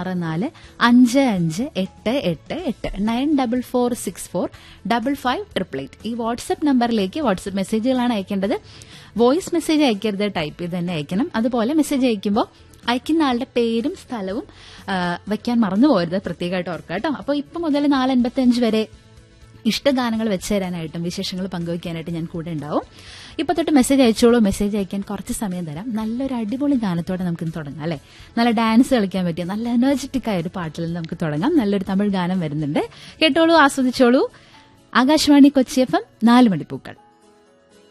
ആറ് നാല് അഞ്ച് അഞ്ച് എട്ട് എട്ട് എട്ട് nine double four six four double five triple eight ഈ വാട്സ്ആപ്പ് നമ്പറിലേക്ക് വാട്സ്ആപ്പ് മെസ്സേജുകളാണ് അയക്കേണ്ടത് വോയിസ് മെസ്സേജ് അയക്കരുത് ടൈപ്പ് ചെയ്ത് തന്നെ അയക്കണം അതുപോലെ മെസ്സേജ് അയക്കുമ്പോൾ അയക്കുന്ന ആളുടെ പേരും സ്ഥലവും ആ, വെക്കാൻ മറന്നു പോകരുത് പ്രത്യേകമായിട്ട് ഓർക്കുക കേട്ടോ അപ്പോൾ ഇപ്പം മുതൽ നാല് അൻപത്തഞ്ച് വരെ ഇഷ്ടഗാനങ്ങൾ വെച്ച് തരാനായിട്ടും വിശേഷങ്ങൾ പങ്കുവയ്ക്കാനായിട്ട് ഞാൻ കൂടെ ഉണ്ടാവും ഇപ്പൊ തൊട്ട് മെസ്സേജ് അയച്ചോളൂ മെസ്സേജ് അയക്കാൻ കുറച്ച് സമയം തരാം നല്ലൊരു അടിപൊളി ഗാനത്തോടെ നമുക്ക് ഇന്ന് തുടങ്ങാം അല്ലെ നല്ല ഡാൻസ് കളിക്കാൻ പറ്റിയ നല്ല എനർജറ്റിക് ആയ ഒരു പാട്ടിൽ നിന്ന് നമുക്ക് തുടങ്ങാം നല്ലൊരു തമിഴ് ഗാനം വരുന്നുണ്ട് കേട്ടോളൂ ആസ്വദിച്ചോളൂ ആകാശവാണി കൊച്ചി എഫ് എം നാല് മണിപ്പൂക്കൾ